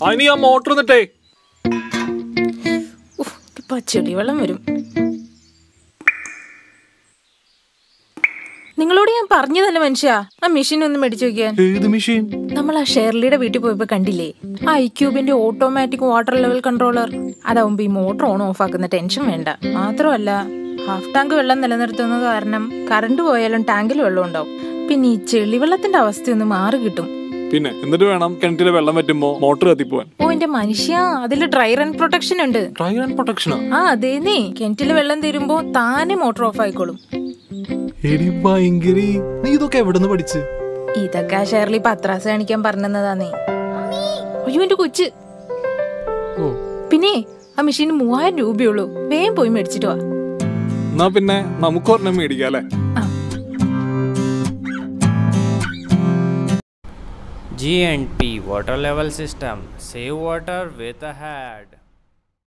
അതിന് ആ മോട്ടർ എന്നിട്ടേ ഉഫ്, ഇപ്പൊ ചെളിവെള്ളം വരും നിങ്ങളോട് ഞാൻ പറഞ്ഞതല്ല മനുഷ്യ ആ മെഷീൻ ഒന്ന് മേടിച്ചു നോക്കിയാൻ ഏത് മെഷീൻ നമ്മൾ ആ ഷെർലിയുടെ വീട്ടിൽ പോയപ്പോ കണ്ടില്ലേ ആ ഐക്യൂബിന്റെ ഓട്ടോമാറ്റിക് വാട്ടർ ലെവൽ കൺട്രോളർ അതാവുമ്പോ ഈ മോട്ടർ ഓൺ ഓഫ് ആക്കുന്ന ടെൻഷൻ വേണ്ട മാത്രമല്ല ഹാഫ് ടാങ്ക് വെള്ളം നിലനിർത്തുന്നത് കാരണം കറണ്ട് പോയാലും ടാങ്കിൽ വെള്ളം ഉണ്ടാവും പിന്നെ ഈ ചെളിവെള്ളത്തിന്റെ അവസ്ഥയൊന്ന് മാറി കിട്ടും പിന്നെ എന്നിട്ട് വേണം കിണറ്റിലെ വെള്ളം പറ്റുമ്പോ മോട്ടർ കത്തിപ്പോവാൻ ഓ എന്റെ മനുഷ്യ അതിൽ ഡ്രൈ റൺ പ്രൊട്ടക്ഷൻ ഉണ്ട് ഡ്രൈ ആൻഡ് പ്രൊട്ടക്ഷനോ ആ അതേന്നേ കിണറ്റില് വെള്ളം തീരുമ്പോ താനെ മോട്ടർ ഓഫ് ആയിക്കോളും എടി ഭയങ്കരി നീ ഇതൊക്കെ എവിടെ നിന്ന് പഠിച്ച് ഇതൊക്കെ ആ ഷെർലി പത്രാസ് കാണിക്കാൻ പറഞ്ഞതാന്നേ അയ്യോ എന്റെ കൊച്ച് ഓ പിന്നെ ആ മെഷീന് മൂവായിരം രൂപയുള്ളൂ വേഗം പോയി മേടിച്ചിട്ട് വാ എന്നാ പിന്നെ നമുക്ക് ഒരെണ്ണം മേടിക്കാം അല്ലേ ആ G&P water level system. Save water with a head.